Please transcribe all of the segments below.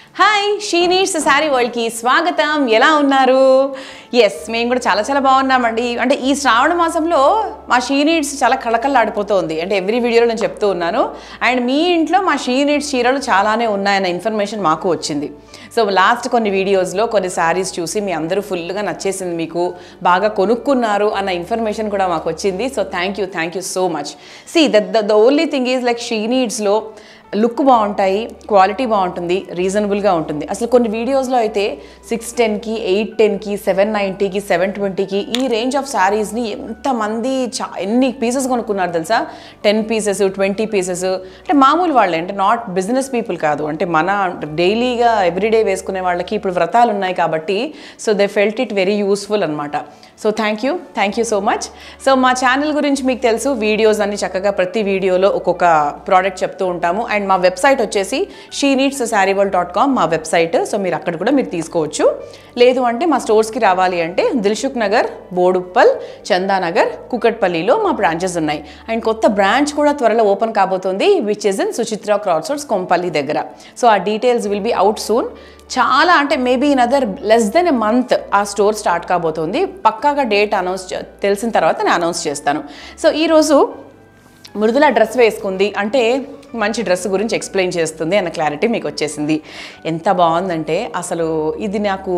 hi she needs saree వరల్డ్కి స్వాగతం ఎలా ఉన్నారు ఎస్ మేము కూడా చాలా చాలా బాగున్నామండి అంటే ఈ శ్రావణ మాసంలో మా షీ నీడ్స్ చాలా కళకళలాడిపోతుంది అంటే ఎవ్రీ వీడియోలో నేను చెప్తూ ఉన్నాను అండ్ మీ ఇంట్లో మా షీ నీడ్స్ చీరలు చాలానే ఉన్నాయన్న ఇన్ఫర్మేషన్ మాకు వచ్చింది సో లాస్ట్ కొన్ని వీడియోస్లో కొన్ని శారీస్ చూసి మీ అందరూ ఫుల్గా నచ్చేసింది మీకు బాగా కొనుక్కున్నారు అన్న ఇన్ఫర్మేషన్ కూడా మాకు వచ్చింది so thank you thank you so much see the the only thing is like she నీడ్స్లో లుక్ బాగుంటాయి క్వాలిటీ బాగుంటుంది రీజనబుల్గా ఉంటుంది అసలు కొన్ని వీడియోస్లో అయితే సిక్స్ టెన్కి ఎయిట్ టెన్కి సెవెన్ నైంటీకి సెవెన్ ట్వంటీకి ఈ రేంజ్ ఆఫ్ శారీస్ని ఎంతమంది చా ఎన్ని పీసెస్ కొనుక్కున్నారు తెలుసా టెన్ పీసెస్ ట్వంటీ పీసెస్ అంటే మామూలు వాళ్ళే అంటే నాట్ బిజినెస్ పీపుల్ కాదు అంటే మన డైలీగా ఎవ్రీడే వేసుకునే వాళ్ళకి ఇప్పుడు వ్రతాలు ఉన్నాయి కాబట్టి so they felt it very useful అనమాట so thank you thank you so much so మా ఛానల్ గురించి మీకు తెలుసు వీడియోస్ అన్ని చక్కగా ప్రతి వీడియోలో ఒక్కొక్క ప్రోడక్ట్ చెప్తూ ఉంటాము అండ్ మా వెబ్సైట్ వచ్చేసి she needs saree world dot com మా వెబ్సైట్ సో మీరు అక్కడ కూడా మీరు తీసుకోవచ్చు లేదు అంటే మా స్టోర్స్కి రావాలి అంటే దిల్షుక్ నగర్ బోడుప్పల్ చందానగర్ కుకట్పల్లిలో మా బ్రాంచెస్ ఉన్నాయి అండ్ కొత్త బ్రాంచ్ కూడా త్వరలో ఓపెన్ కాబోతుంది which is in Suchitra crossroads Kompally దగ్గర సో ఆ details will be out soon చాలా అంటే maybe in other less than a month ఆ స్టోర్ స్టార్ట్ కాబోతుంది పక్కాగా డేట్ అనౌన్స్ తెలిసిన తర్వాత నేను అనౌన్స్ చేస్తాను సో ఈరోజు మృదుల డ్రెస్ వేసుకుంది అంటే మంచి డ్రెస్ గురించి ఎక్స్ప్లెయిన్ చేస్తుంది అన్న క్లారిటీ మీకు వచ్చేసింది ఎంత బాగుందంటే అసలు ఇది నాకు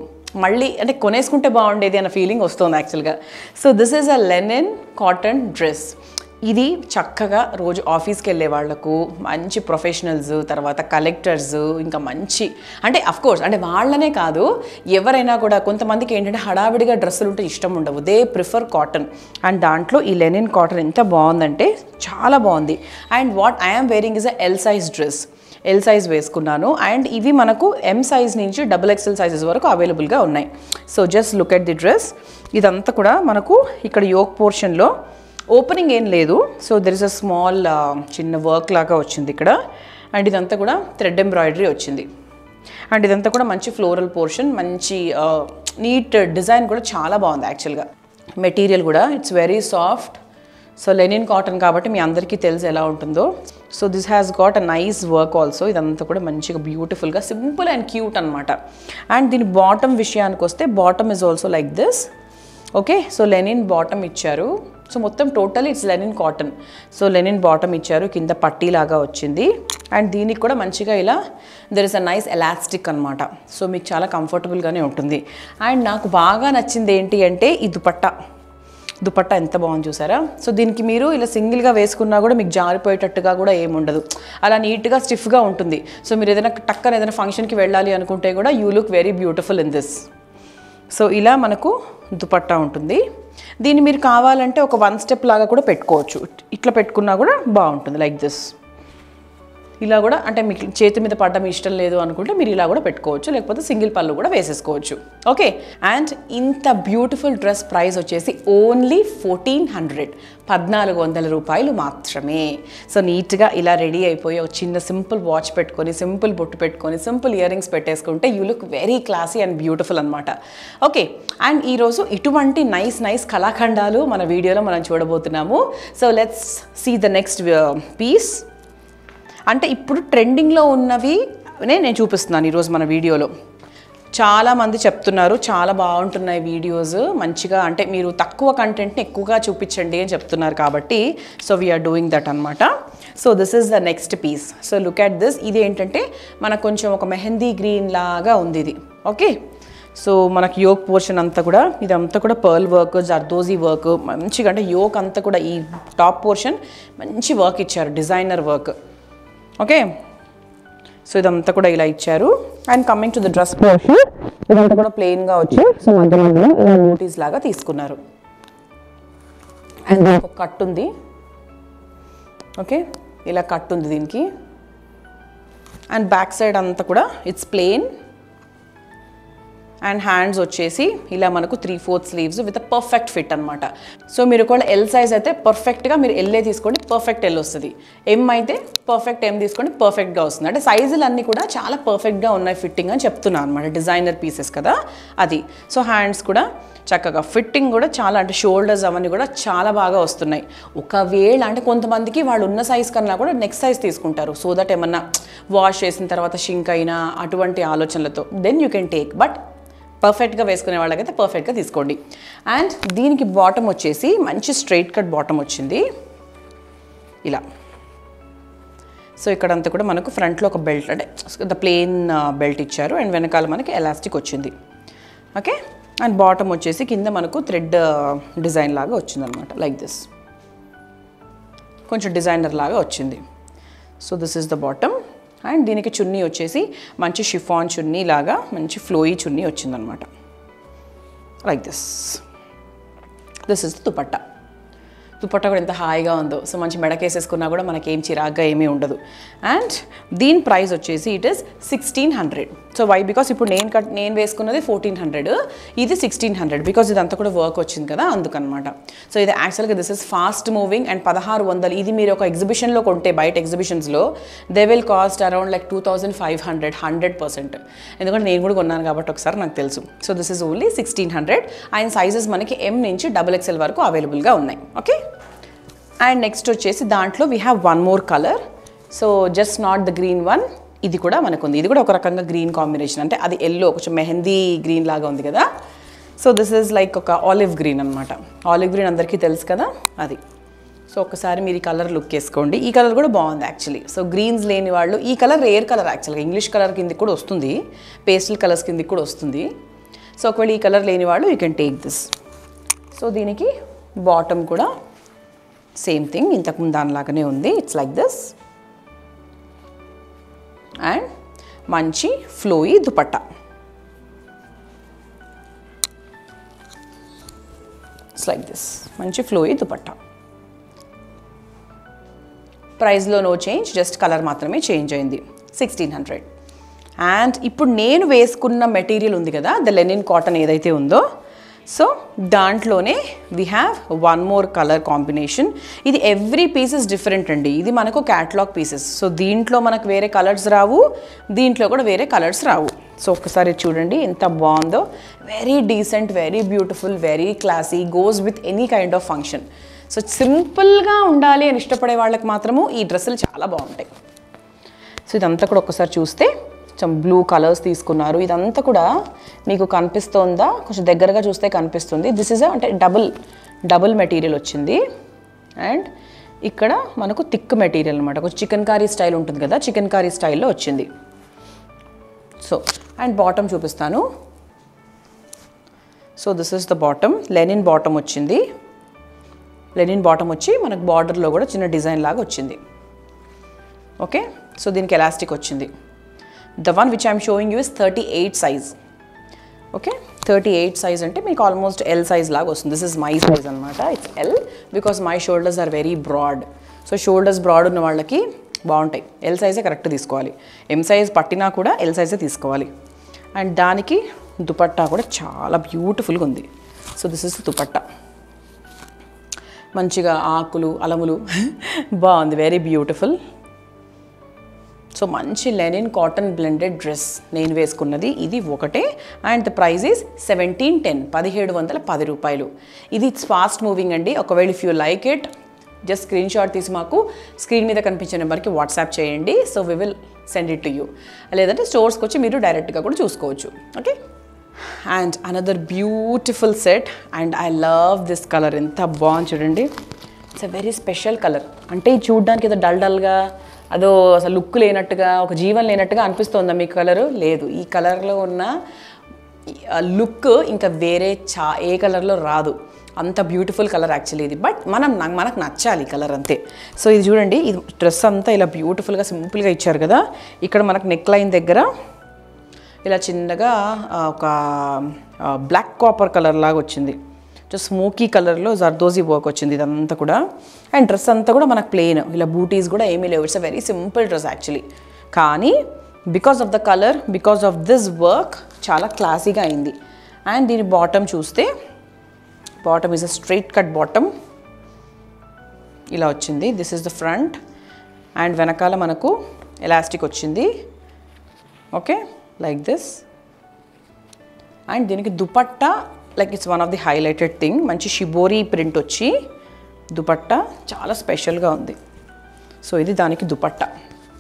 మళ్ళీ అంటే కొనేసుకుంటే బాగుండేది అన్న ఫీలింగ్ వస్తుంది యాక్చువల్గా so this is a linen cotton dress ఇది చక్కగా రోజు ఆఫీస్కి వెళ్ళే వాళ్ళకు మంచి ప్రొఫెషనల్స్ తర్వాత కలెక్టర్స్ ఇంకా మంచి అంటే అఫ్ కోర్స్ అంటే వాళ్ళనే కాదు ఎవరైనా కూడా కొంతమందికి ఏంటంటే హడావిడిగా డ్రెస్సులు ఉంటే ఇష్టం ఉండవు దే ప్రిఫర్ కాటన్ అండ్ దాంట్లో ఈ లెనిన్ కాటన్ ఎంత బాగుందంటే చాలా బాగుంది and what I'm wearing is a L size dress L size వేసుకున్నాను అండ్ ఇవి మనకు ఎం సైజ్ నుంచి డబుల్ ఎక్సెల్ సైజెస్ వరకు అవైలబుల్గా ఉన్నాయి so just look at the dress ఇదంతా కూడా మనకు ఇక్కడ యోక్ పోర్షన్లో ఓపెనింగ్ ఏం లేదు so there is a small చిన్న వర్క్ లాగా వచ్చింది ఇక్కడ అండ్ ఇదంతా కూడా థ్రెడ్ ఎంబ్రాయిడరీ వచ్చింది అండ్ ఇదంతా కూడా మంచి ఫ్లోరల్ పోర్షన్ మంచి నీట్ డిజైన్ కూడా చాలా బాగుంది యాక్చువల్గా మెటీరియల్ కూడా it's very soft so linen cotton కాబట్టి మీ అందరికీ తెలుసు ఎలా ఉంటుందో so this has got a nice work also ఇదంతా కూడా మంచిగా బ్యూటిఫుల్గా సింపుల్ అండ్ క్యూట్ అనమాట అండ్ దీని బాటమ్ విషయానికి వస్తే bottom is also like this okay so linen bottom ఇచ్చారు సో మొత్తం total it's linen cotton so linen bottom ఇచ్చారు కింద పట్టీలాగా వచ్చింది అండ్ దీనికి కూడా మంచిగా ఇలా there is a nice elastic అనమాట సో మీకు చాలా కంఫర్టబుల్గానే ఉంటుంది అండ్ నాకు బాగా నచ్చింది ఏంటి అంటే ఈ దుపట్టా దుపట్టా ఎంత బాగుంది చూసారా సో దీనికి మీరు ఇలా సింగిల్గా వేసుకున్నా కూడా మీకు జారిపోయేటట్టుగా కూడా ఏముండదు అలా నీట్గా స్టిఫ్గా ఉంటుంది సో మీరు ఏదైనా టక్కన ఏదైనా ఫంక్షన్కి వెళ్ళాలి అనుకుంటే కూడా you look very beautiful in this so ఇలా మనకు దుపట్టా ఉంటుంది దీన్ని మీరు కావాలంటే ఒక వన్ స్టెప్ లాగా కూడా పెట్టుకోవచ్చు ఇట్లా పెట్టుకున్నా కూడా బాగుంటుంది లైక్ దిస్ ఇలా కూడా అంటే మీకు చేతి మీద పడ్డం ఇష్టం లేదు అనుకుంటే మీరు ఇలా కూడా పెట్టుకోవచ్చు లేకపోతే సింగిల్ పళ్ళు కూడా వేసేసుకోవచ్చు ఓకే అండ్ ఇంత బ్యూటిఫుల్ డ్రెస్ ప్రైస్ వచ్చేసి ఓన్లీ ఫోర్టీన్ హండ్రెడ్ పద్నాలుగు వందల రూపాయలు మాత్రమే సో నీట్గా ఇలా రెడీ అయిపోయి ఒక చిన్న సింపుల్ వాచ్ పెట్టుకొని సింపుల్ బొట్టు పెట్టుకొని సింపుల్ ఇయర్ రింగ్స్ పెట్టేసుకుంటే you look very classy and beautiful అనమాట ఓకే అండ్ ఈరోజు ఇటువంటి నైస్ నైస్ కళాఖండాలు మన వీడియోలో మనం చూడబోతున్నాము so let's see the next piece అంటే ఇప్పుడు ట్రెండింగ్లో ఉన్నవి నేను చూపిస్తున్నాను ఈరోజు మన వీడియోలో చాలామంది చెప్తున్నారు చాలా బాగుంటున్నాయి వీడియోస్ మంచిగా అంటే మీరు తక్కువ కంటెంట్ని ఎక్కువగా చూపించండి అని చెప్తున్నారు కాబట్టి సో వీఆర్ డూయింగ్ దట్ అనమాట so this is the next piece so look at this ఇది ఏంటంటే మనకు కొంచెం ఒక మెహందీ గ్రీన్ లాగా ఉంది ఇది ఓకే సో మనకి యోక్ పోర్షన్ అంతా కూడా ఇదంతా కూడా పర్ల్ వర్క్ జర్దోజీ వర్క్ మంచిగా అంటే యోక్ అంతా కూడా ఈ టాప్ పోర్షన్ మంచి వర్క్ ఇచ్చారు డిజైనర్ వర్క్ ఓకే సో ఇదంతా కూడా ఇలా ఇచ్చారు and coming to the dress portion ఇదంతా కూడా ప్లెయిన్గా వచ్చి సో మధ్య మధ్యలో ఇలా నోటీస్ లాగా తీసుకున్నారు అండ్ ఒక కట్ ఉంది ఓకే ఇలా కట్ ఉంది దీనికి అండ్ బ్యాక్ సైడ్ అంతా కూడా ఇట్స్ ప్లెయిన్ అండ్ హ్యాండ్స్ వచ్చేసి ఇలా మనకు three fourth sleeves with perfect fit అనమాట సో మీరు ఒకవేళ ఎల్ సైజ్ అయితే పర్ఫెక్ట్గా మీరు ఎల్లే తీసుకోండి పర్ఫెక్ట్ ఎల్ వస్తుంది ఎం అయితే పర్ఫెక్ట్ ఎం తీసుకోండి పర్ఫెక్ట్గా వస్తుంది అంటే సైజులు అన్నీ కూడా చాలా పర్ఫెక్ట్గా ఉన్నాయి ఫిట్టింగ్ అని చెప్తున్నాను అనమాట డిజైనర్ పీసెస్ కదా అది సో హ్యాండ్స్ కూడా చక్కగా ఫిట్టింగ్ కూడా చాలా అంటే షోల్డర్స్ అవన్నీ కూడా చాలా బాగా వస్తున్నాయి ఒకవేళ అంటే కొంతమందికి వాళ్ళు ఉన్న సైజ్ కన్నా కూడా నెక్స్ట్ సైజ్ తీసుకుంటారు సో దట్ ఏమన్నా వాష్ చేసిన తర్వాత షింక్ అయినా అటువంటి ఆలోచనలతో then you can take but పర్ఫెక్ట్గా వేసుకునే వాళ్ళకైతే పర్ఫెక్ట్గా తీసుకోండి అండ్ దీనికి బాటమ్ వచ్చేసి మంచి స్ట్రైట్ కట్ బాటమ్ వచ్చింది ఇలా సో ఇక్కడంతా కూడా మనకు ఫ్రంట్లో ఒక బెల్ట్ అంటే ద ప్లెయిన్ బెల్ట్ ఇచ్చారు అండ్ వెనకాల మనకి ఎలాస్టిక్ వచ్చింది ఓకే అండ్ బాటమ్ వచ్చేసి కింద మనకు థ్రెడ్ డిజైన్ లాగా వచ్చిందనమాట లైక్ దిస్ కొంచెం డిజైనర్ లాగా వచ్చింది so this is the bottom and దీనికి చున్నీ వచ్చేసి మంచి షిఫాన్ చున్నీ లాగా మంచి ఫ్లోయి చున్నీ వచ్చిందనమాట like this this is dupatta dupatta కూడా ఎంత హాయిగా ఉందో సో మంచి మెడకేసేసుకున్నా కూడా మనకేం చిరాగ్గా ఏమీ ఉండదు అండ్ దీని ప్రైస్ వచ్చేసి it is sixteen hundred so why because ఇప్పుడు నేను కట్ నేను వేసుకున్నది ఫోర్టీన్ హండ్రెడ్ ఇది సిక్స్టీన్ హండ్రెడ్ బికాస్ ఇదంతా కూడా వర్క్ వచ్చింది కదా అందుకనమాట సో ఇది యాక్చువల్గా this is fast moving and పదహారు వందలు ఇది మీరు ఒక ఎగ్జిబిషన్లో కొంటే బయట ఎగ్జిబిషన్స్లో they will cost around like two thousand five hundred hundred percent ఎందుకంటే నేను కూడా కొన్నాను కాబట్టి ఒకసారి నాకు తెలుసు so this is only sixteen hundred and sizes మనకి ఎం నుంచి డబుల్ ఎక్స్ఎల్ వరకు అవైలబుల్గా ఉన్నాయి ఓకే అండ్ నెక్స్ట్ వచ్చేసి దాంట్లో we have one more colour so just not the green one ఇది కూడా మనకు ఉంది ఇది కూడా ఒక రకంగా గ్రీన్ కాంబినేషన్ అంటే అది ఎల్లో కొంచెం మెహందీ గ్రీన్ లాగా ఉంది కదా సో దిస్ ఈజ్ లైక్ ఒక ఆలివ్ గ్రీన్ అనమాట ఆలివ్ గ్రీన్ అందరికీ తెలుసు కదా అది సో ఒకసారి మీరు ఈ కలర్ లుక్ వేసుకోండి ఈ కలర్ కూడా బాగుంది యాక్చువల్లీ సో గ్రీన్స్ లేని వాళ్ళు ఈ కలర్ రేర్ కలర్ యాక్చువల్గా ఇంగ్లీష్ కలర్ కిందకి కూడా వస్తుంది పేస్టల్ కలర్స్ కిందకి కూడా వస్తుంది సో ఒకవేళ ఈ కలర్ లేని వాళ్ళు you can take this so దీనికి బాటమ్ కూడా సేమ్ థింగ్ ఇంతకుముందు దానిలాగానే ఉంది ఇట్స్ లైక్ దిస్ అండ్ మంచి flowy dupatta it's like this మంచి ఫ్లోయి దుపట్టా ప్రైస్లో నో చేంజ్ జస్ట్ కలర్ మాత్రమే చేంజ్ అయింది సిక్స్టీన్ హండ్రెడ్ అండ్ ఇప్పుడు నేను వేసుకున్న మెటీరియల్ ఉంది కదా ద లెనిన్ కాటన్ ఏదైతే ఉందో సో దాంట్లోనే we have one more colour combination ఇది ఎవ్రీ పీసెస్ డిఫరెంట్ అండి ఇది మనకు క్యాటలాగ్ పీసెస్ సో దీంట్లో మనకు వేరే కలర్స్ రావు దీంట్లో కూడా వేరే కలర్స్ రావు సో ఒక్కసారి చూడండి ఎంత బాగుందో very decent very beautiful very classy goes with any kind of function so సింపుల్గా ఉండాలి అని ఇష్టపడే వాళ్ళకి మాత్రము ఈ డ్రెస్సులు చాలా బాగుంటాయి సో ఇదంతా కూడా ఒక్కసారి చూస్తే కొంచెం బ్లూ కలర్స్ తీసుకున్నారు ఇదంతా కూడా మీకు కనిపిస్తోందా కొంచెం దగ్గరగా చూస్తే కనిపిస్తుంది దిస్ ఇస్ అంటే డబుల్ డబుల్ మెటీరియల్ వచ్చింది అండ్ ఇక్కడ మనకు థిక్ మెటీరియల్ అనమాట కొంచెం చికెన్ కారీ స్టైల్ ఉంటుంది కదా చికెన్ కారీ స్టైల్లో వచ్చింది సో అండ్ బాటమ్ చూపిస్తాను so this is the bottom linen bottom వచ్చింది లెనిన్ బాటమ్ వచ్చి మనకు బార్డర్లో కూడా చిన్న డిజైన్ లాగా వచ్చింది ఓకే సో దీనికి ఎలాస్టిక్ వచ్చింది the one which I'm showing you is thirty eight size okay thirty eight size అంటే మీకు ఆల్మోస్ట్ ఎల్ సైజ్ లాగా వస్తుంది దిస్ ఇస్ మై సైజ్ అనమాట it's L because my shoulders are very broad so shoulders broad ఉన్న వాళ్ళకి బాగుంటాయి L సైజే correct తీసుకోవాలి M size పట్టినా కూడా ఎల్ సైజే తీసుకోవాలి అండ్ దానికి దుపట్టా కూడా చాలా బ్యూటిఫుల్గా ఉంది సో దిస్ ఇస్ దుపట్టా మంచిగా ఆకులు అలములు బాగుంది వెరీ బ్యూటిఫుల్ సో మంచి లెనిన్ కాటన్ బ్లెండెడ్ డ్రెస్ నేను వేసుకున్నది ఇది ఒకటే and the price is seventeen ten పదిహేడు వందల పది రూపాయలు ఇది ఇట్స్ ఫాస్ట్ మూవింగ్ అండి ఒకవేళ if you like it just screenshot తీసి మాకు స్క్రీన్ మీద కనిపించే నెంబర్కి వాట్సాప్ చేయండి so we will send it to you లేదంటే స్టోర్స్కి వచ్చి మీరు డైరెక్ట్గా కూడా చూసుకోవచ్చు okay and another beautiful set and I love this colour ఎంత బాగుంది చూడండి it's a very special colour అంటే ఇది చూడడానికి ఏదో డల్ డల్గా అదో అసలు లుక్ లేనట్టుగా ఒక జీవం లేనట్టుగా అనిపిస్తుందా మీ కలరు లేదు ఈ కలర్లో ఉన్న లుక్ ఇంకా వేరే చా ఏ కలర్లో రాదు అంత బ్యూటిఫుల్ కలర్ యాక్చువల్లీ ఇది బట్ మనం నాకు మనకు నచ్చాలి ఈ కలర్ అంతే సో ఇది చూడండి ఇది డ్రెస్ అంతా ఇలా బ్యూటిఫుల్గా సింపుల్గా ఇచ్చారు కదా ఇక్కడ మనకు నెక్ లైన్ దగ్గర ఇలా చిన్నగా ఆ, ఒక బ్లాక్ కాపర్ కలర్ లాగా వచ్చింది జస్ట్ స్మోకీ కలర్లో జర్దోజీ వర్క్ వచ్చింది ఇదంతా కూడా అండ్ డ్రెస్ అంతా కూడా మనకు ప్లెయిన్ ఇలా బూటీస్ కూడా ఏమీ లేవు it's a very simple dress actually కానీ because of the colour because of this work చాలా క్లాసీగా అయింది అండ్ దీని బాటమ్ చూస్తే bottom is a straight cut bottom ఇలా వచ్చింది this is the front and వెనకాల మనకు ఎలాస్టిక్ వచ్చింది ఓకే లైక్ దిస్ అండ్ దీనికి dupatta like it's one of the highlighted thing మంచి షిబోరీ ప్రింట్ వచ్చి దుపట్టా చాలా స్పెషల్గా ఉంది సో ఇది దానికి dupatta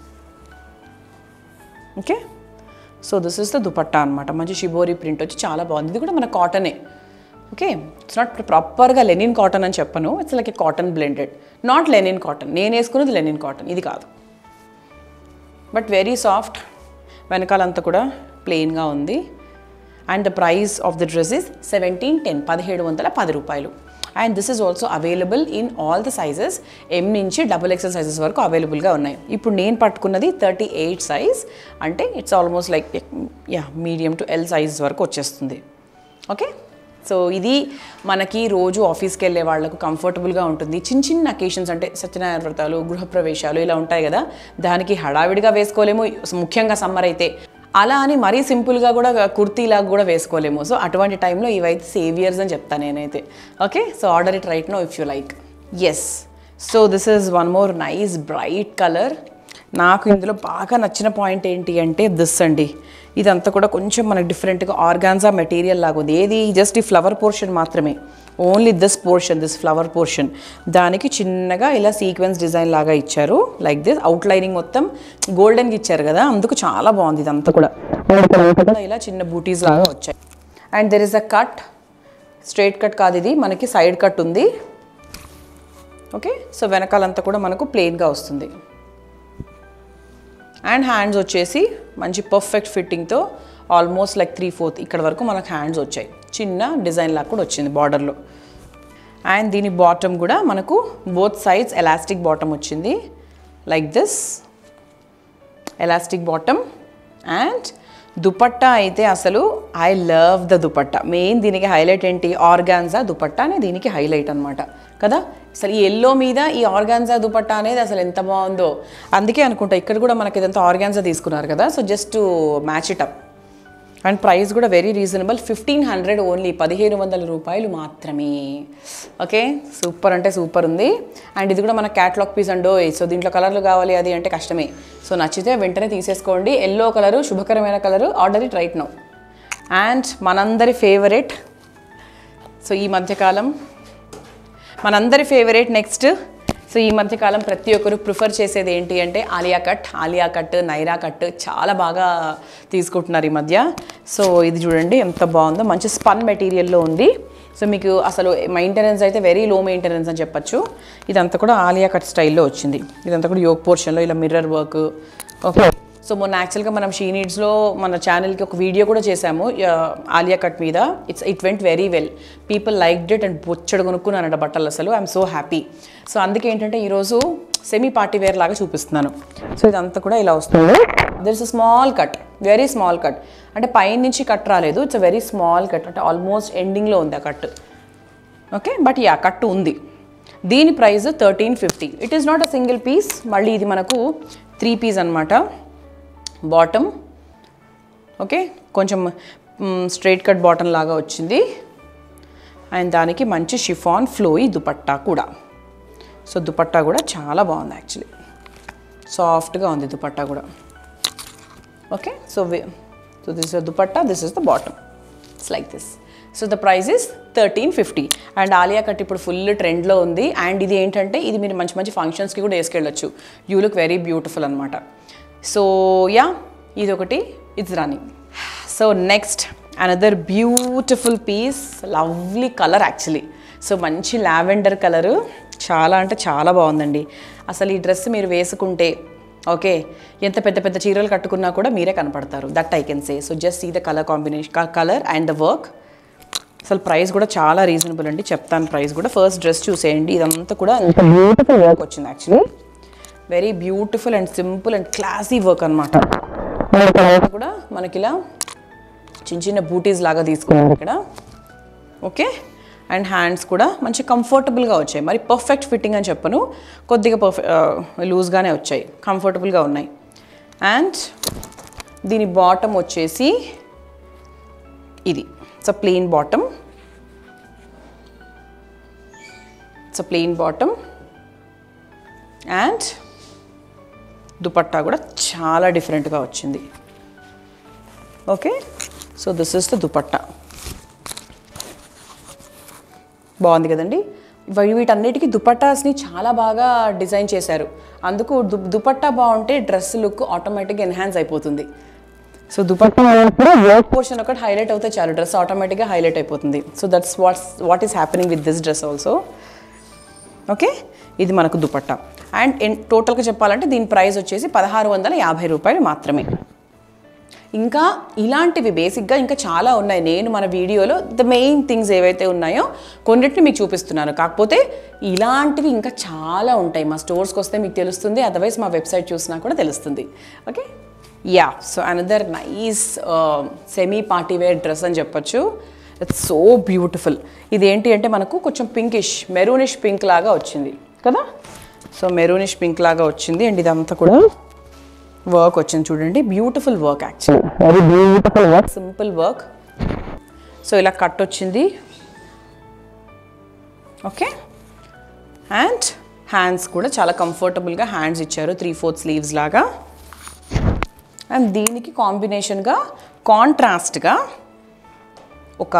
okay so this is the dupatta అనమాట మంచి షిబోరీ ప్రింట్ వచ్చి చాలా బాగుంది ఇది కూడా మన కాటనే ఓకే ఇట్స్ నాట్ ప్రాపర్గా లెనిన్ కాటన్ అని చెప్పను it's like a cotton blended not linen cotton నేను వేసుకున్నది లెనిన్ కాటన్ ఇది కాదు బట్ వెరీ సాఫ్ట్ వెనకాలంతా కూడా ప్లెయిన్గా ఉంది and the price of the dress is seventeen ten పదిహేడు వందల పది రూపాయలు and this is also available in all the sizes M నుంచి డబుల్ ఎక్సెల్ సైజెస్ వరకు అవైలబుల్గా ఉన్నాయి ఇప్పుడు నేను పట్టుకున్నది థర్టీ ఎయిట్ సైజ్ అంటే it's almost like yeah medium to L size వరకు వచ్చేస్తుంది ఓకే సో ఇది మనకి రోజు ఆఫీస్కి వెళ్ళే వాళ్ళకు కంఫర్టబుల్గా ఉంటుంది చిన్న చిన్న అకేషన్స్ అంటే సత్యనారాయణ వ్రతాలు గృహప్రవేశాలు ఇలా ఉంటాయి కదా దానికి హడావిడిగా వేసుకోలేము ముఖ్యంగా సమ్మర్ అయితే అలా అని మరీ సింపుల్గా కూడా కుర్తీలాగా కూడా వేసుకోలేము సో అటువంటి టైంలో ఇవైతే సేవియర్స్ అని చెప్తాను నేనైతే okay so order it right now if you like yes so this is one more nice bright colour నాకు ఇందులో బాగా నచ్చిన పాయింట్ ఏంటి అంటే దిస్ అండి ఇదంతా కూడా కొంచెం మనకు డిఫరెంట్గా ఆర్గాన్జా మెటీరియల్ లాగా ఉంది ఏది జస్ట్ ఈ ఫ్లవర్ పోర్షన్ మాత్రమే only this portion this flower portion దానికి చిన్నగా ఇలా సీక్వెన్స్ డిజైన్ లాగా ఇచ్చారు లైక్ దిస్ అవుట్లైనింగ్ మొత్తం గోల్డెన్కి ఇచ్చారు కదా అందుకు చాలా బాగుంది ఇదంతా కూడా ఇలా చిన్న బూటీస్ లాగా వచ్చాయి and there is a cut straight cut కాదు ఇది మనకి సైడ్ కట్ ఉంది ఓకే సో వెనకాలంతా కూడా మనకు ప్లెయిన్గా వస్తుంది అండ్ హ్యాండ్స్ వచ్చేసి మంచి పర్ఫెక్ట్ ఫిట్టింగ్తో ఆల్మోస్ట్ లైక్ త్రీ ఫోర్త్ ఇక్కడ వరకు మనకు హ్యాండ్స్ వచ్చాయి చిన్న డిజైన్ లాగా కూడా వచ్చింది బార్డర్లో అండ్ దీని బాటమ్ కూడా మనకు బోత్ సైడ్స్ ఎలాస్టిక్ బాటమ్ వచ్చింది like this elastic bottom and dupatta అయితే అసలు I love the dupatta main దీనికి హైలైట్ ఏంటి ఆర్గాన్జా దుపట్టా అనేది దీనికి హైలైట్ అనమాట కదా అసలు ఈ ఎల్లో మీద ఈ ఆర్గాన్జా దుపట్టా అనేది అసలు ఎంత బాగుందో అందుకే అనుకుంటా ఇక్కడ కూడా మనకి ఇదంతా ఆర్గాన్జా తీసుకున్నారు కదా so just match it up and price కూడా very reasonable fifteen hundred only పదిహేను వందల రూపాయలు మాత్రమే ఓకే సూపర్ అంటే సూపర్ ఉంది అండ్ ఇది కూడా మన క్యాట్లాగ్ పీస్ అండో సో దీంట్లో కలర్లు కావాలి అది అంటే కష్టమే సో నచ్చితే వెంటనే తీసేసుకోండి ఎల్లో కలరు శుభకరమైన colour order it right now and మనందరి ఫేవరెట్ సో ఈ మధ్యకాలం మనందరి ఫేవరెట్ నెక్స్ట్ సో ఈ మధ్యకాలం ప్రతి ఒక్కరు ప్రిఫర్ చేసేది ఏంటి అంటే Alia cut Alia cut Naira cut చాలా బాగా తీసుకుంటున్నారు ఈ మధ్య సో ఇది చూడండి ఎంత బాగుందో మంచి స్పన్ మెటీరియల్లో ఉంది సో మీకు అసలు మెయింటెనెన్స్ అయితే వెరీ లో మెయింటెనెన్స్ అని చెప్పొచ్చు ఇదంతా కూడా ఆలియా కట్ స్టైల్లో వచ్చింది ఇదంతా కూడా యోగ్ పోర్షన్లో ఇలా మిర్రర్ వర్క్ ఓకే సో మొన్న యాక్చువల్గా మనం షీ నీడ్స్లో మన ఛానల్కి ఒక వీడియో కూడా చేశాము ఆ, ఆలియా కట్ మీద it's it went very well people like it and బొచ్చడు కొనుక్కున్నానంట బట్టలు అసలు ఐఎమ్ సో హ్యాపీ సో అందుకే ఏంటంటే ఈరోజు సెమీ పార్టీ వేర్ లాగా చూపిస్తున్నాను సో ఇదంతా కూడా ఇలా వస్తుంది there is a small cut very small cut అంటే పైన నుంచి కట్ రాలేదు it's a very small cut అంటే ఆల్మోస్ట్ ఎండింగ్లో ఉంది ఆ కట్ ఓకే బట్ యా కట్టు ఉంది దీని price thirteen fifty it is not a single piece మళ్ళీ ఇది మనకు త్రీ పీస్ అనమాట బాటమ్ ఓకే కొంచెం స్ట్రైట్ కట్ బాటమ్ లాగా వచ్చింది అండ్ దానికి మంచి షిఫాన్ ఫ్లోయి దుపట్టా కూడా సో దుపట్టా కూడా చాలా బాగుంది యాక్చువల్లీ సాఫ్ట్గా ఉంది దుపట్టా కూడా okay so so this is dupatta this is the bottom it's like this so the price is thirteen fifty and Alia cut ఇప్పుడు ఫుల్ ట్రెండ్లో ఉంది అండ్ ఇది ఏంటంటే ఇది మీరు మంచి మంచి ఫంక్షన్స్కి కూడా వేసుకెళ్ళొచ్చు యూ లుక్ వెరీ బ్యూటిఫుల్ అనమాట సో యా ఇది ఒకటి it's running so next another beautiful piece lovely colour actually so మంచి లావెండర్ కలరు చాలా అంటే చాలా బాగుందండి అసలు ఈ డ్రెస్ మీరు వేసుకుంటే ఓకే ఎంత పెద్ద పెద్ద చీరలు కట్టుకున్నా కూడా మీరే కనపడతారు that I can say so just see the colour combination colour and the work అసలు ప్రైస్ కూడా చాలా రీజనబుల్ అండి చెప్తాను ప్రైస్ కూడా ఫస్ట్ డ్రెస్ చూసేయండి ఇదంతా కూడా ఎంత బ్యూటిఫుల్ వర్క్ వచ్చింది actually very beautiful and simple and classy work అనమాట కూడా మనకి ఇలా చిన్న చిన్న బూటీస్ లాగా తీసుకున్నారు ఇక్కడ ఓకే అండ్ హ్యాండ్స్ కూడా మంచి కంఫర్టబుల్గా వచ్చాయి మరి పర్ఫెక్ట్ ఫిట్టింగ్ అని చెప్పను కొద్దిగా పర్ఫెక్ట్ లూజ్గానే వచ్చాయి కంఫర్టబుల్గా ఉన్నాయి అండ్ దీని బాటమ్ వచ్చేసి ఇది it's a plain bottom it's a plain bottom and dupatta కూడా చాలా డిఫరెంట్గా వచ్చింది okay so this is the dupatta బాగుంది కదండి వీ- వీటన్నిటికీ దుపట్టాస్ని చాలా బాగా డిజైన్ చేశారు అందుకు దు దుపట్టా బాగుంటే డ్రెస్ లుక్ ఆటోమేటిక్గా ఎన్హాన్స్ అయిపోతుంది సో దుపట్టా వర్క్ పోర్షన్ ఒకటి హైలైట్ అవుతే చాలు డ్రెస్ ఆటోమేటిక్గా హైలైట్ అయిపోతుంది so that's what's what is happening with this dress also okay ఇది మనకు దుపట్టా అండ్ ఎన్- టోటల్గా చెప్పాలంటే దీని ప్రైస్ వచ్చేసి పదహారు వందల యాభై రూపాయలు మాత్రమే ఇంకా ఇలాంటివి బేసిక్గా ఇంకా చాలా ఉన్నాయి నేను మన వీడియోలో ద మెయిన్ థింగ్స్ ఏవైతే ఉన్నాయో కొన్నిటిని మీకు చూపిస్తున్నాను కాకపోతే ఇలాంటివి ఇంకా చాలా ఉంటాయి మా స్టోర్స్కి వస్తే మీకు తెలుస్తుంది అదర్వైజ్ మా వెబ్సైట్ చూసినా కూడా తెలుస్తుంది okay yeah so another nice semi party wear dress అని చెప్పొచ్చు ఇట్స్ సో బ్యూటిఫుల్ ఇదేంటి అంటే మనకు కొంచెం పింకిష్ మెరూనిష్ పింక్ లాగా వచ్చింది కదా సో మెరూనిష్ పింక్ లాగా వచ్చింది అండ్ ఇదంతా కూడా వర్క్ వచ్చింది చూడండి beautiful work actually very beautiful work simple work so ఇలా కట్ వచ్చింది ఓకే అండ్ హ్యాండ్స్ కూడా చాలా కంఫర్టబుల్గా హ్యాండ్స్ ఇచ్చారు త్రీ ఫోర్త్ స్లీవ్స్ లాగా అండ్ దీనికి కాంబినేషన్గా కాంట్రాస్ట్గా ఒక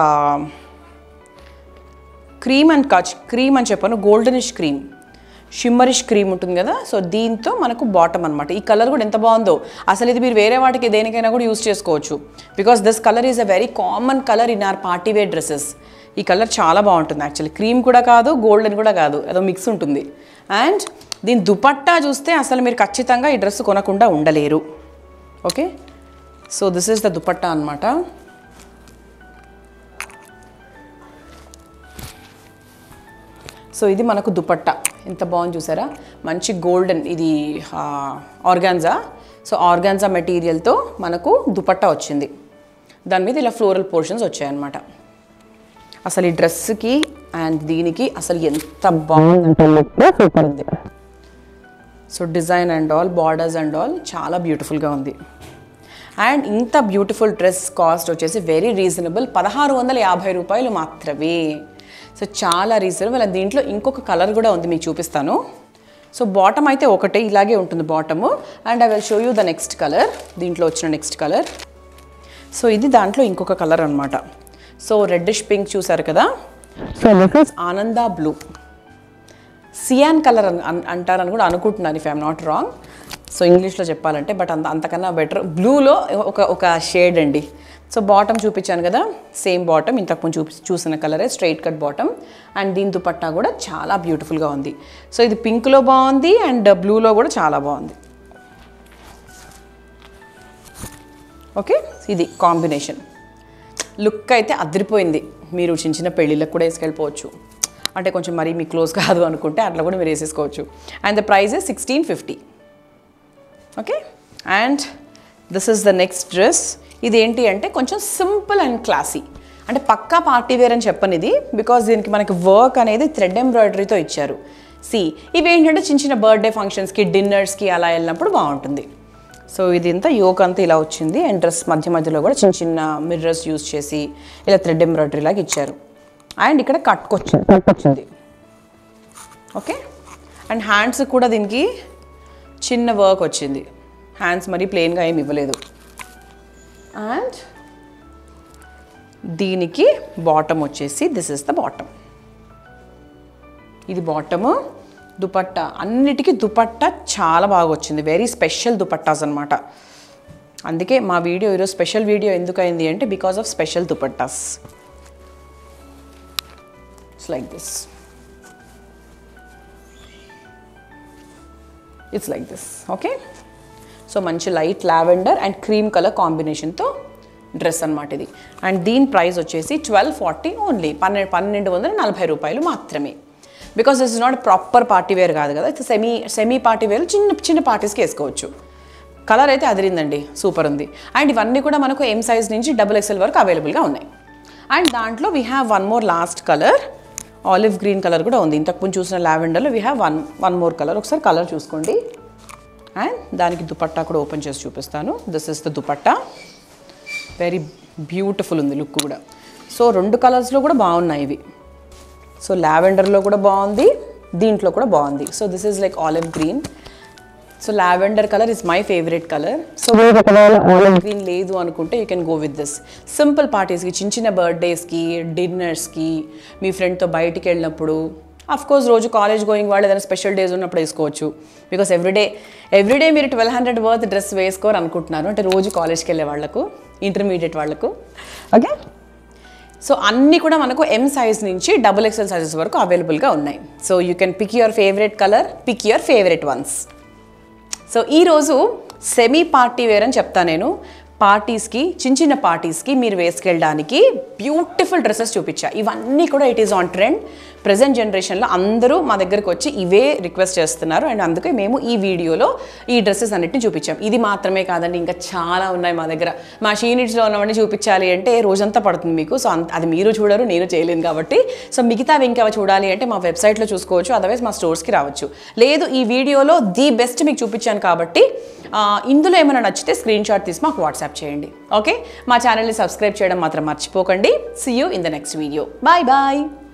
క్రీమ్ అండ్ కచ్ క్రీమ్ అని చెప్పాను గోల్డెనిష్ క్రీమ్ షిమ్మరిష్ క్రీమ్ ఉంటుంది కదా సో దీంతో మనకు బాటమ్ అనమాట ఈ కలర్ కూడా ఎంత బాగుందో అసలు ఇది మీరు వేరే వాటికి దేనికైనా కూడా యూస్ చేసుకోవచ్చు because this colour is a very common colour in our party wear dresses ఈ కలర్ చాలా బాగుంటుంది యాక్చువల్లీ క్రీమ్ కూడా కాదు గోల్డెన్ కూడా కాదు ఏదో మిక్స్ ఉంటుంది అండ్ దీని దుపట్టా చూస్తే అసలు మీరు ఖచ్చితంగా ఈ డ్రెస్ కొనకుండా ఉండలేరు okay so this is the dupatta అనమాట సో ఇది మనకు దుపట్టా ఎంత బాగుంది చూసారా మంచి గోల్డెన్ ఇది ఆర్గాన్జా సో ఆర్గాన్జా మెటీరియల్తో మనకు దుపట్టా వచ్చింది దాని మీద ఇలా ఫ్లోరల్ పోర్షన్స్ వచ్చాయన్నమాట అసలు ఈ డ్రెస్కి అండ్ దీనికి అసలు ఎంత బాగుందంటే లుక్ సూపర్ ఉంది so design and all borders and all చాలా బ్యూటిఫుల్గా ఉంది అండ్ ఇంత బ్యూటిఫుల్ డ్రెస్ కాస్ట్ వచ్చేసి వెరీ రీజనబుల్ పదహారు వందల యాభై రూపాయలు మాత్రమే సో చాలా రీజనబుల్ అండ్ దీంట్లో ఇంకొక కలర్ కూడా ఉంది మీకు చూపిస్తాను సో బాటమ్ అయితే ఒకటే ఇలాగే ఉంటుంది bottom and I will show you the next colour దీంట్లో వచ్చిన నెక్స్ట్ కలర్ సో ఇది దాంట్లో ఇంకొక కలర్ అనమాట సో రెడ్డిష్ పింక్ చూసారు కదా సో దిస్ ఇస్ ఆనంద బ్లూ సియాన్ కలర్ అని అన్- అంటారని కూడా అనుకుంటున్నాను if I'm not wrong so ఇంగ్లీష్లో చెప్పాలంటే బట్ అంత అంతకన్నా బెటర్ బ్లూలో ఒక ఒక షేడ్ అండి సో బాటమ్ చూపించాను కదా సేమ్ బాటమ్ ఇంతకుముందు చూపి చూసిన కలరే స్ట్రైట్ కట్ బాటమ్ అండ్ దీని దుపట్టా కూడా చాలా బ్యూటిఫుల్గా ఉంది సో ఇది పింక్లో బాగుంది అండ్ బ్లూలో కూడా చాలా బాగుంది ఓకే ఇది కాంబినేషన్ లుక్ అయితే అదిరిపోయింది మీరు చిన్న చిన్న పెళ్ళిళ్ళకి కూడా వేసుకెళ్ళిపోవచ్చు అంటే కొంచెం మరీ మీ క్లోజ్ కాదు అనుకుంటే అట్లా కూడా మీరు వేసేసుకోవచ్చు and the price sixteen fifty okay and this is the next dress ఇది ఏంటి అంటే కొంచెం సింపుల్ అండ్ క్లాసీ అంటే పక్కా పార్టీ వేర్ అని చెప్పను ఇది బికాజ్ దీనికి మనకి వర్క్ అనేది థ్రెడ్ ఎంబ్రాయిడరీతో ఇచ్చారు సి ఇవి ఏంటంటే చిన్న చిన్న బర్త్డే ఫంక్షన్స్కి డిన్నర్స్కి అలా వెళ్ళినప్పుడు బాగుంటుంది సో ఇది ఇంత యోక్ అంతా ఇలా వచ్చింది అండ్ డ్రెస్ మధ్య మధ్యలో కూడా చిన్న చిన్న మిర్రర్స్ యూస్ చేసి ఇలా థ్రెడ్ ఎంబ్రాయిడరీ లాగా ఇచ్చారు అండ్ ఇక్కడ కట్టుకొచ్చింది కట్టుకొచ్చింది ఓకే అండ్ హ్యాండ్స్ కూడా దీనికి చిన్న వర్క్ వచ్చింది హ్యాండ్స్ మరీ ప్లెయిన్గా ఏమి ఇవ్వలేదు అండ్ దీనికి బాటమ్ వచ్చేసి దిస్ ఇస్ ద బాటమ్ ఇది బాటము దుపట్టా అన్నిటికీ దుపట్టా చాలా బాగా వచ్చింది వెరీ స్పెషల్ దుపట్టాస్ అనమాట అందుకే మా వీడియో ఈరోజు స్పెషల్ వీడియో ఎందుకు అయింది అంటే because of special dupattas it's like this it's like this okay so మంచి light lavender and cream colour కాంబినేషన్తో డ్రెస్ అనమాట ఇది అండ్ దీని ప్రైస్ వచ్చేసి ట్వెల్వ్ ఫార్టీ ఓన్లీ పన్నెండు పన్నెండు వందల నలభై రూపాయలు మాత్రమే because it's not proper party wear కాదు కదా it's semi semi party wear చిన్న చిన్న పార్టీస్కి వేసుకోవచ్చు కలర్ అయితే అదిరిందండి సూపర్ ఉంది అండ్ ఇవన్నీ కూడా మనకు ఎం సైజ్ నుంచి డబుల్ ఎక్స్ఎల్ వరకు అవైలబుల్గా ఉన్నాయి అండ్ దాంట్లో we have one more last colour olive green colour కూడా ఉంది ఇంతకుముందు చూసిన లావెండర్లో we have one one more colour ఒకసారి కలర్ చూసుకోండి అండ్ దానికి దుపట్టా కూడా ఓపెన్ చేసి చూపిస్తాను this is the dupatta very beautiful ఉంది లుక్ కూడా సో రెండు కలర్స్లో కూడా బాగున్నాయి ఇవి సో లావెండర్లో కూడా బాగుంది దీంట్లో కూడా బాగుంది so this is like olive green so lavender colour is my favourite colour so మీరు ఒకవేళ ఆలివ్ గ్రీన్ లేదు అనుకుంటే you can go with this simple పార్టీస్కి చిన్న చిన్న బర్త్డేస్కి డిన్నర్స్కి మీ ఫ్రెండ్తో బయటికి వెళ్ళినప్పుడు అఫ్ కోర్స్ రోజు కాలేజ్ గోయింగ్ వాళ్ళు ఏదైనా స్పెషల్ డేస్ ఉన్నప్పుడు వేసుకోవచ్చు బికాస్ ఎవ్రీడే ఎవ్రీడే మీరు ట్వెల్వ్ హండ్రెడ్ వర్త్ డ్రెస్ వేసుకోరు అనుకుంటున్నారు అంటే రోజు కాలేజ్కి వెళ్ళే వాళ్ళకు ఇంటర్మీడియట్ వాళ్ళకు ఓకే సో అన్నీ కూడా మనకు ఎం సైజ్ నుంచి డబుల్ ఎక్స్ఎల్ సైజెస్ వరకు అవైలబుల్గా ఉన్నాయి so you can pick your favourite colour pick your favourite ones so ఈరోజు సెమీ పార్టీ వేర్ అని చెప్తా నేను పార్టీస్కి చిన్న చిన్న పార్టీస్కి మీరు వేసుకెళ్ళడానికి బ్యూటిఫుల్ డ్రెస్సెస్ చూపించా ఇవన్నీ కూడా it is on trend present జనరేషన్లో అందరూ మా దగ్గరకు వచ్చి ఇవే రిక్వెస్ట్ చేస్తున్నారు అండ్ అందుకే మేము ఈ వీడియోలో ఈ డ్రెస్సెస్ అన్నిటిని చూపించాం ఇది మాత్రమే కాదండి ఇంకా చాలా ఉన్నాయి మా దగ్గర మా షీనిట్స్లో ఉన్నవన్నీ చూపించాలి అంటే రోజంతా పడుతుంది మీకు సో అంత అది మీరు చూడరు నేను చేయలేను కాబట్టి సో మిగతావి ఇంకా చూడాలి అంటే మా వెబ్సైట్లో చూసుకోవచ్చు అదర్వైజ్ మా స్టోర్స్కి రావచ్చు లేదు ఈ వీడియోలో ది బెస్ట్ మీకు చూపించాను కాబట్టి ఆ, ఇందులో ఏమైనా నచ్చితే స్క్రీన్ షాట్ తీసి మాకు వాట్సాప్ చేయండి ఓకే మా ఛానల్ని సబ్స్క్రైబ్ చేయడం మాత్రం మర్చిపోకండి see you in the next video bye bye